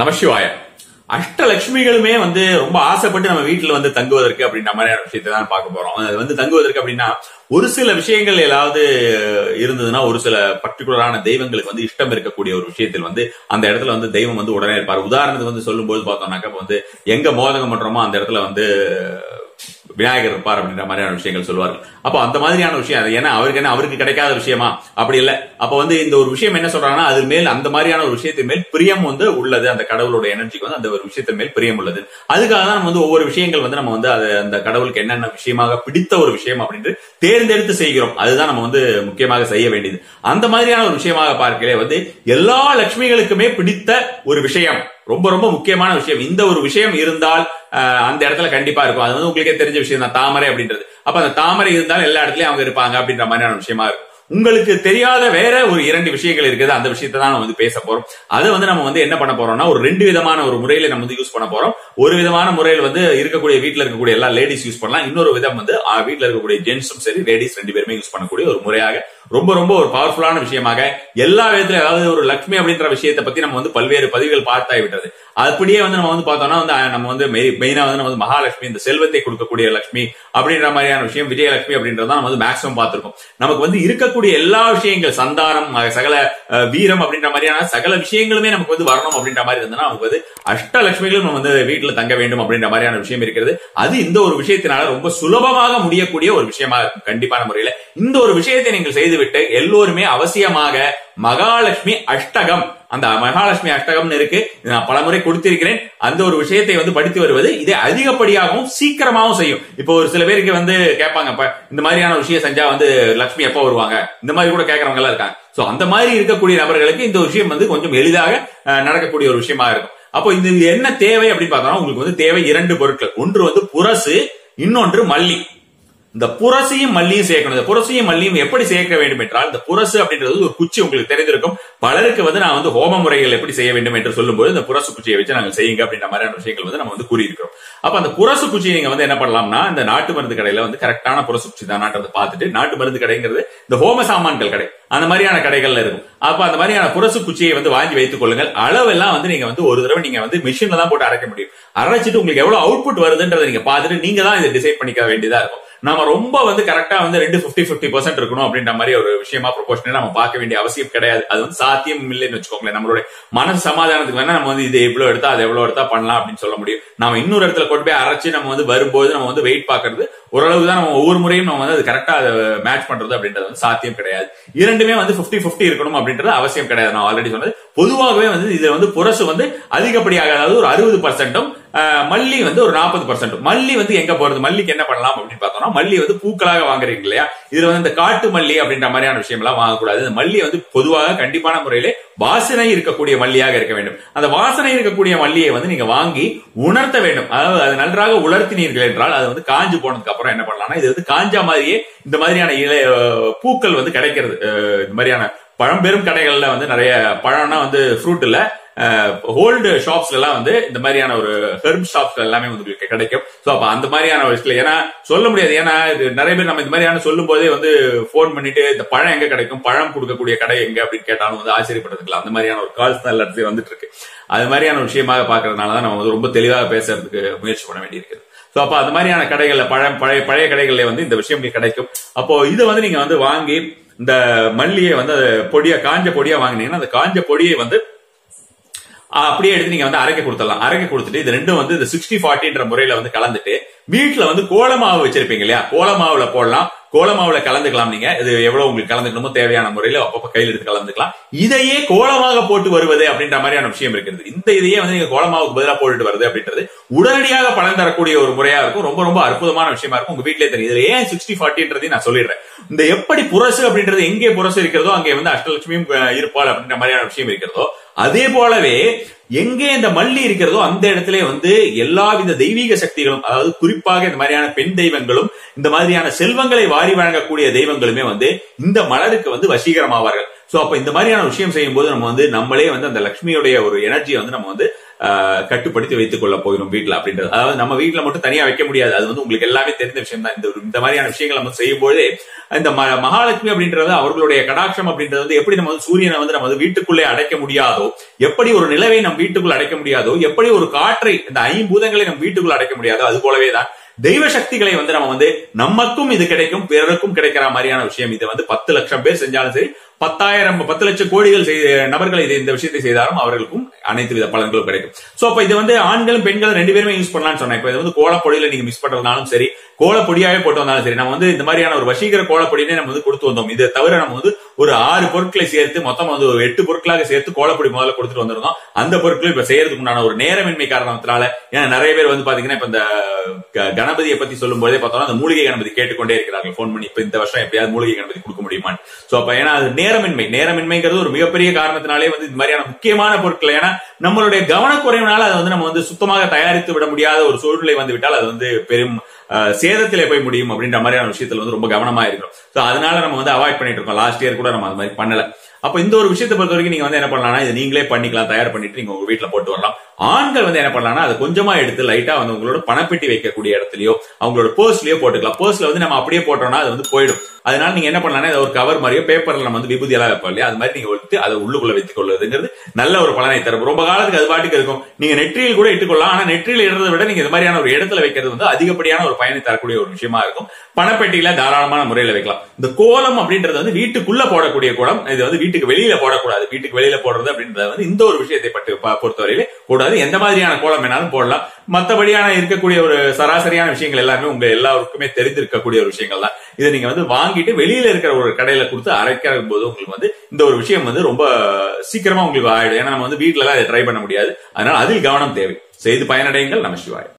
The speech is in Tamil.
நமசிவாய அஷ்டலட்சுமிகளுமே வந்து ரொம்ப ஆசைப்பட்டு நம்ம வீட்டுல வந்து தங்குவதற்கு அப்படின்ற மாதிரியான விஷயத்தை தான் பார்க்க போறோம் அது வந்து தங்குவதற்கு அப்படின்னா ஒரு சில விஷயங்கள் ஏதாவது இருந்ததுன்னா ஒரு சில பர்டிகுலரான தெய்வங்களுக்கு வந்து இஷ்டம் இருக்கக்கூடிய ஒரு விஷயத்தில் வந்து அந்த இடத்துல வந்து தெய்வம் வந்து உடனே இருப்பார் உதாரணத்துக்கு வந்து சொல்லும்போது பார்த்தோம்னாக்கா இப்ப வந்து எங்க மோதகம் பண்றோமோ அந்த இடத்துல வந்து விநாயகர் இருப்பார் அப்படின்ற மாதிரியான விஷயங்கள் சொல்லுவார்கள் அப்போ அந்த மாதிரியான விஷயம் அது ஏன்னா அவருக்கு என்ன அவருக்கு கிடைக்காத விஷயமா அப்படி இல்ல அப்ப வந்து இந்த ஒரு விஷயம் என்ன சொல்றாங்கன்னா அது மேல் அந்த மாதிரியான ஒரு விஷயத்தின் மேல் பிரியம் வந்து உள்ளது அந்த கடவுளோட எனர்ஜிக்கு வந்து அந்த ஒரு விஷயத்தின் மேல் பிரியம் உள்ளது அதுக்காக தான் நம்ம வந்து ஒவ்வொரு விஷயங்கள் வந்து நம்ம வந்து அது அந்த கடவுளுக்கு என்னென்ன விஷயமாக பிடித்த ஒரு விஷயம் அப்படின்ட்டு தேர்ந்தெடுத்து செய்கிறோம் அதுதான் நம்ம வந்து முக்கியமாக செய்ய வேண்டியது அந்த மாதிரியான ஒரு விஷயமாக பார்க்கலே வந்து எல்லா லட்சுமிகளுக்குமே பிடித்த ஒரு விஷயம் ரொம்ப ரொம்ப முக்கியமான விஷயம் இந்த ஒரு விஷயம் இருந்தால் அஹ், அந்த இடத்துல கண்டிப்பா இருக்கும் அது வந்து உங்களுக்கே தெரிஞ்ச விஷயம் தான் தாமரை அப்படின்றது அப்ப அந்த தாமரை இருந்தால் எல்லா இடத்துலயும் அவங்க இருப்பாங்க அப்படின்ற மாதிரியான விஷயமா இருக்கும் உங்களுக்கு தெரியாத வேற ஒரு இரண்டு விஷயங்கள் இருக்குது அந்த விஷயத்தை தான் நம்ம வந்து பேச போறோம் அதை வந்து நம்ம வந்து என்ன பண்ண போறோம்னா ஒரு ரெண்டு விதமான ஒரு முறையில நம்ம வந்து யூஸ் பண்ண போறோம் ஒரு விதமான முறையில் வந்து இருக்கக்கூடிய வீட்ல இருக்கக்கூடிய எல்லா லேடிஸ் யூஸ் பண்ணலாம் இன்னொரு விதம் வந்து ஆ, வீட்ல இருக்கக்கூடிய ஜென்ஸும் சரி லேடிஸ் ரெண்டு பேருமே யூஸ் பண்ணக்கூடிய ஒரு முறையாக ரொம்ப ரொம்ப ஒரு பவர்ஃபுல்லான விஷயமாக எல்லா விதத்திலும் அதாவது ஒரு லட்சுமி அப்படின்ற விஷயத்தை பத்தி நம்ம வந்து பல்வேறு பதிவுகள் பார்த்தாய் விட்டது அப்படியே வந்து நம்ம வந்து பார்த்தோம்னா வந்து அஹ், நம்ம வந்து மெயினா வந்து நம்ம வந்து மகாலட்சுமி இந்த செல்வத்தை கொடுக்கக்கூடிய லட்சுமி அப்படின்ற மாதிரியான விஷயம் விஜயலட்சுமி அப்படின்றத நம்ம வந்து மேக்ஸிமம் பார்த்திருக்கோம் நமக்கு வந்து இருக்கக்கூடிய எல்லா விஷயங்கள் சந்தானம் அஹ், சகல அஹ், வீரம் அப்படின்ற மாதிரியான சகல விஷயங்களுமே நமக்கு வந்து வரணும் அப்படின்ற மாதிரி இருந்ததுன்னா நமக்கு வந்து அஷ்டலட்சுமிகளும் நம்ம வந்து வீட்டுல தங்க வேண்டும் அப்படின்ற மாதிரியான விஷயம் இருக்கிறது அது இந்த ஒரு விஷயத்தினால ரொம்ப சுலபமாக முடியக்கூடிய ஒரு விஷயமா இருக்கும் கண்டிப்பான முறையில இந்த ஒரு விஷயத்தை நீங்கள் செய்துவிட்டு எல்லோருமே அவசியமாக மகாலட்சுமி அஷ்டகம் அந்த மகாலட்சுமி அஷ்டகம்னு இருக்கு இது நான் பலமுறை கொடுத்திருக்கிறேன் அந்த ஒரு விஷயத்தை வந்து படித்து வருவது இதை அதிகப்படியாகவும் சீக்கிரமாகவும் செய்யும் இப்போ ஒரு சில பேருக்கு வந்து கேட்பாங்க இப்ப இந்த மாதிரியான ஒரு விஷயம் செஞ்சா வந்து லட்சுமி எப்போ வருவாங்க இந்த மாதிரி கூட கேட்கறவங்க எல்லாம் இருக்காங்க சோ அந்த மாதிரி இருக்கக்கூடிய நபர்களுக்கு இந்த விஷயம் வந்து கொஞ்சம் எளிதாக அஹ், நடக்கக்கூடிய ஒரு விஷயமா இருக்கும் அப்போ இது என்ன தேவை அப்படின்னு பார்த்தோம்னா உங்களுக்கு வந்து தேவை இரண்டு பொருட்கள் ஒன்று வந்து புரசு இன்னொன்று மல்லி இந்த புரசையும் மல்லியும் சேர்க்கணும் இந்த புரசையும் மல்லியும் எப்படி சேர்க்க வேண்டும் என்றால் இந்த புரசு அப்படின்றது ஒரு குச்சி உங்களுக்கு தெரிந்திருக்கும் பலருக்கு வந்து நான் வந்து ஹோம முறைகள் எப்படி செய்ய வேண்டும் என்று சொல்லும்போது இந்த புரசு குச்சியை வச்சு நாங்கள் செய்யுங்க அப்படின்ற மாதிரியான விஷயங்கள் வந்து நம்ம வந்து கூறியிருக்கிறோம் அப்ப அந்த புரசு குச்சி நீங்க வந்து என்ன பண்ணலாம்னா இந்த நாட்டு மருந்து கடையில வந்து கரெக்டான புரசு குச்சி தான் நாட்டை பார்த்துட்டு நாட்டு மருந்து கடைங்கிறது இந்த ஹோம சாமான்கள் கடை அந்த மாதிரியான கடைகள்ல இருக்கும் அப்ப அந்த மாதிரியான புரசு குச்சியை வந்து வாங்கி வைத்துக் கொள்ளுங்கள் அளவெல்லாம் வந்து நீங்க வந்து ஒரு தடவை நீங்க வந்து மிஷின்ல தான் போட்டு அரைக்க முடியும் அரைச்சிட்டு உங்களுக்கு எவ்வளவு அவுட்புட் வருதுன்றதை நீங்க பார்த்துட்டு நீங்க தான் இதை டிசைட் பண்ணிக்க வேண்டியதா இருக்கும் நம்ம ரொம்ப வந்து கரெக்டா வந்து ரெண்டு பிப்டி பிப்டி பர்சன்ட் இருக்கணும் அப்படின்ற மாதிரி ஒரு விஷயமா ப்ரொபோஷனல் நம்ம பார்க்க வேண்டிய அவசியம் கிடையாது அது வந்து சாத்தியம் இல்லைன்னு வச்சுக்கோங்களேன் நம்மளுடைய மனசு சமாதானத்துக்கு வேணா நம்ம வந்து இது எவ்வளவு எடுத்தா அது எவ்வளவு எடுத்தா பண்ணலாம் அப்படின்னு சொல்ல முடியும் நாம இன்னொரு இடத்துல கொண்டு போய் அரைச்சு நம்ம வந்து வரும்போது நம்ம வந்து வெயிட் பாக்குறது ஓரளவு தான் நம்ம ஒவ்வொரு முறையும் நம்ம வந்து அது கரெக்டா அதை மேட்ச் பண்றது அப்படின்றது வந்து சாத்தியம் கிடையாது இரண்டுமே வந்து 50 50 இருக்கணும் அப்படின்றது அவசியம் கிடையாது நான் ஆல்ரெடி சொன்னது பொதுவாகவே வந்து இது வந்து புரசு வந்து அதிகப்படியாக அதாவது ஒரு அறுபது பர்சன்டும் மல்லி வந்து ஒரு நாற்பது பர்சன்ட் மல்லி வந்து எங்க போறது மல்லிக்கு என்ன பண்ணலாம் அப்படின்னு பார்த்தோம்னா மல்லி வந்து பூக்களாக வாங்குறீங்க இல்லையா இதுல வந்து இந்த காட்டு மல்லி அப்படின்ற மாதிரியான விஷயம் எல்லாம் வாங்கக்கூடாது இந்த மல்லி வந்து பொதுவாக கண்டிப்பான முறையிலே வாசனை இருக்கக்கூடிய மல்லியாக இருக்க வேண்டும் அந்த வாசனை இருக்கக்கூடிய மல்லியை வந்து நீங்க வாங்கி உணர்த்த வேண்டும் அதாவது அது நன்றாக உலர்த்தினீர்கள் என்றால் அது வந்து காஞ்சு போனதுக்கு அப்புறம் என்ன பண்ணலாம்னா இது வந்து காஞ்ச மாதிரியே இந்த மாதிரியான இலை அஹ், பூக்கள் வந்து கிடைக்கிறது அஹ், இந்த மாதிரியான பழம்பெரும் கடைகள்ல வந்து நிறைய பழம்னா வந்து ஃப்ரூட் இல்ல ஹோல்டு ஷாப்ஸ்ல எல்லாம் வந்து இந்த மாதிரியான ஒரு ஹெர்ப் ஷாப்ஸ் எல்லாமே வந்து உங்களுக்கு கிடைக்கும் சோ அப்ப அந்த மாதிரியான ஒரு விஷயம் ஏன்னா சொல்ல முடியாது ஏன்னா இது நிறைய பேர் நம்ம இந்த மாதிரியான சொல்லும் போதே வந்து போன் பண்ணிட்டு இந்த பழம் எங்க கிடைக்கும் பழம் கொடுக்கக்கூடிய கடை எங்க அப்படின்னு கேட்டாலும் வந்து ஆச்சரியப்படுறதுக்கு அந்த மாதிரியான ஒரு கால்ஸ் தான் எல்லா இடத்துலயும் வந்துட்டு இருக்கு அது மாதிரியான ஒரு விஷயமாக பாக்குறதுனால தான் நம்ம வந்து ரொம்ப தெளிவாக பேசுறதுக்கு முயற்சி பண்ண வேண்டியிருக்குது சோ அப்ப அந்த மாதிரியான கடைகள்ல பழம் பழைய பழைய கடைகள்ல வந்து இந்த விஷயம் உங்களுக்கு கிடைக்கும் அப்போ இதை வந்து நீங்க வந்து வாங்கி இந்த மல்லியை வந்து அது பொடியா காஞ்ச பொடியா வாங்கினீங்கன்னா அந்த காஞ்ச பொடியை வந்து ஆஹ் அப்படியே எடுத்து நீங்க வந்து அரைக்க கொடுத்துடலாம் அரைக்க கொடுத்துட்டு இது ரெண்டும் வந்து இந்த சிக்ஸ்டி ஃபார்ட்டின்ற முறையில வந்து கலந்துட்டு வீட்டுல வந்து கோலமாவு வச்சிருப்பீங்க இல்லையா கோலமாவுல போடலாம் கோலமாவுல கலந்துக்கலாம் நீங்க இது எவ்வளவு உங்களுக்கு கலந்துக்கணுமோ தேவையான முறையில அப்பப்ப கையில் எடுத்து கலந்துக்கலாம் இதையே கோலமாக போட்டு வருவது அப்படின்ற மாதிரியான விஷயம் இருக்குது இந்த இதையே வந்து நீங்க கோலமாவுக்கு பதிலா போட்டுட்டு வருது அப்படின்றது உடனடியாக பலன் தரக்கூடிய ஒரு முறையா இருக்கும் ரொம்ப ரொம்ப அற்புதமான விஷயமா இருக்கும் உங்க வீட்டிலே தெரியும் இதுல ஏன் சிக்ஸ்டி ஃபார்ட்டின்றதையும் நான் சொல்லிடுறேன் இந்த எப்படி புரசு அப்படின்றது எங்கே புரசு இருக்கிறதோ அங்கே வந்து அஷ்டலட்சுமியும் அஹ், இருப்பாள் அப்படின்ற மாதிரியான விஷயம் இருக்கிறதோ அதே போலவே எங்கே இந்த மல்லி இருக்கிறதோ அந்த இடத்துல வந்து எல்லாவித தெய்வீக சக்திகளும் அதாவது குறிப்பாக இந்த மாதிரியான பெண் தெய்வங்களும் இந்த மாதிரியான செல்வங்களை வாரி வழங்கக்கூடிய தெய்வங்களுமே வந்து இந்த மலருக்கு வந்து வசீகரமாவார்கள் சோ அப்ப இந்த மாதிரியான விஷயம் செய்யும் போது நம்ம வந்து நம்மளே வந்து அந்த லட்சுமியுடைய ஒரு எனர்ஜியை வந்து நம்ம வந்து ஆஹ், கட்டுப்படுத்தி வைத்துக் கொள்ள போகிறோம் வீட்டுல அப்படின்றது அதாவது நம்ம வீட்டுல மட்டும் தனியா வைக்க முடியாது அது வந்து உங்களுக்கு எல்லாமே தெரிந்த விஷயம் தான் இந்த ஒரு- இந்த மாதிரியான விஷயங்களை நம்ம செய்யும்போதே இந்த ம- மகாலட்சுமி அப்படின்றது அவர்களுடைய கடாட்சம் அப்படின்றது வந்து எப்படி நம்ம வந்து சூரியனை வந்து நம்ம வந்து வீட்டுக்குள்ளே அடைக்க முடியாதோ எப்படி ஒரு நிலவை நம் வீட்டுக்குள் அடைக்க முடியாதோ எப்படி ஒரு காற்றை இந்த ஐம்பூதங்களை நம் வீட்டுக்குள் அடைக்க முடியாதோ அது போலவே தான் தெய்வ சக்திகளை வந்து நம்ம வந்து நமக்கும் இது கிடைக்கும் பிறருக்கும் கிடைக்கிற மாதிரியான விஷயம் இது வந்து பத்து லட்சம் பேர் செஞ்சாலும் சரி பத்தாயிரம் பத்து லட்சம் கோடிகள் செய்த நபர்கள் இது இந்த விஷயத்தை செய்தாலும் அவர்களுக்கும் அனைத்து வித பலன்களும் கிடைக்கும் சோ அப்ப இது வந்து ஆண்களும் பெண்களும் ரெண்டு பேருமே யூஸ் பண்ணலாம்னு சொன்னேன் இப்ப இது வந்து கோலப்பொடியில நீங்க மிஸ் பண்றதுனாலும் சரி கோலப்பொடியாவே போட்டு வந்தாலும் சரி நம்ம வந்து இந்த மாதிரியான ஒரு வசீகர கோலப்பொடினே நம்ம வந்து கொடுத்து வந்தோம் இதை தவிர நம்ம வந்து ஒரு ஆறு பொருட்களை சேர்த்து மொத்தம் வந்து ஒரு எட்டு பொருட்களாக சேர்த்து கோலப்பொடி முதல்ல கொடுத்துட்டு வந்திருந்தோம் அந்த பொருட்கள் இப்ப செய்யறதுக்கு உண்டான ஒரு நேரமின்மை காரணத்தினால ஏன்னா நிறைய பேர் வந்து பாத்தீங்கன்னா இப்ப இந்த க- கணபதியை பத்தி சொல்லும் போதே பார்த்தோம்னா அந்த மூலிகை கணபதி கேட்டுக்கொண்டே இருக்கிறார்கள் ஃபோன் பண்ணி இப்ப இந்த வருஷம் எப்படியாவது மூலிகை கணபதி கொடுக்க முடியுமான்னு சோ அப்ப ஏன்னா அது நேரமின்மை நேரமின்மைங்கிறது ஒரு மிகப்பெரிய காரணத்தினாலே வந்து இந்த மாதிரியான முக்கியமான பொருட்கள் ஏன்னா நம்மளுடைய கவனக்குறைவினால அதை வந்து நம்ம வந்து சுத்தமாக தயாரித்து விட முடியாத ஒரு சூழ்நிலை வந்து விட்டால் அது வந்து பெரும் அஹ், சேதத்திலே போய் முடியும் அப்படின்ற மாதிரியான விஷயத்துல வந்து ரொம்ப கவனமா இருக்கணும் சோ அதனால நம்ம வந்து அவாய்ட் பண்ணிட்டு இருக்கோம் லாஸ்ட் இயர் கூட நம்ம அந்த மாதிரி பண்ணல அப்ப இந்த ஒரு விஷயத்தை பொறுத்த வரைக்கும் நீங்க வந்து என்ன பண்ணலாம்னா இதை நீங்களே பண்ணிக்கலாம் தயார் பண்ணிட்டு நீங்க உங்க வீட்டுல போட்டு வரலாம் ஆண்கள் வந்து என்ன பண்ணலாம்னா அதை கொஞ்சமா எடுத்து லைட்டா வந்து உங்களோட பணப்பெட்டி வைக்கக்கூடிய இடத்துலயோ அவங்களோட பர்ஸ்லயோ போட்டுக்கலாம் பர்ஸ்ல வந்து நம்ம அப்படியே போட்டோம்னா அது வந்து போயிடும் அதனால நீங்க என்ன பண்ணலாம்னா இதை ஒரு கவர் மாதிரியோ பேப்பர்ல நம்ம வந்து விபூதி எல்லாம் வைப்போம் இல்லையா அது மாதிரி நீங்க எடுத்து அதை உள்ளுக்குள்ள வைத்துக் கொள்வதுங்கிறது நல்ல ஒரு பலனை தரும் ரொம்ப காலத்துக்கு அது பாட்டுக்கு இருக்கும் நீங்க நெற்றியில் கூட இட்டுக்கொள்ளலாம் ஆனா நெற்றியில் இடுறதை விட நீங்க இந்த மாதிரியான ஒரு இடத்துல வைக்கிறது வந்து அதிகப்படியான ஒரு பயனை தரக்கூடிய ஒரு விஷயமா இருக்கும் பணப்பெட்டியில தாராளமான முறையில வைக்கலாம் இந்த கோலம் அப்படின்றது வந்து வீட்டுக்குள்ள போடக்கூடிய கோலம் இது வந்து வீட்டுக்கு வெளியில போடக்கூடாது வீட்டுக்கு வெளியில போடுறது அப்படின்றது வந்து இந்த ஒரு விஷயத்தை பட்டு ப- பொறுத்தவரையிலே கூடாது எந்த மாதிரியான கோலம் வேணாலும் போடலாம் மத்தபடியான இருக்கக்கூடிய ஒரு சராசரியான விஷயங்கள் எல்லாமே உங்க எல்லாருக்குமே தெரிந்திருக்கக்கூடிய ஒரு விஷயங்கள் தான் இதை நீங்க வந்து வாங்கிட்டு வெளியில இருக்கிற ஒரு கடையில கொடுத்து அரைக்கிற போது உங்களுக்கு வந்து இந்த ஒரு விஷயம் வந்து ரொம்ப சீக்கிரமா உங்களுக்கு ஆயிடும் ஏன்னா நம்ம வந்து வீட்டுல எல்லாம் ட்ரை பண்ண முடியாது அதனால அதில் கவனம் தேவை செய்து பயனடையுங்கள் நம சிவாய்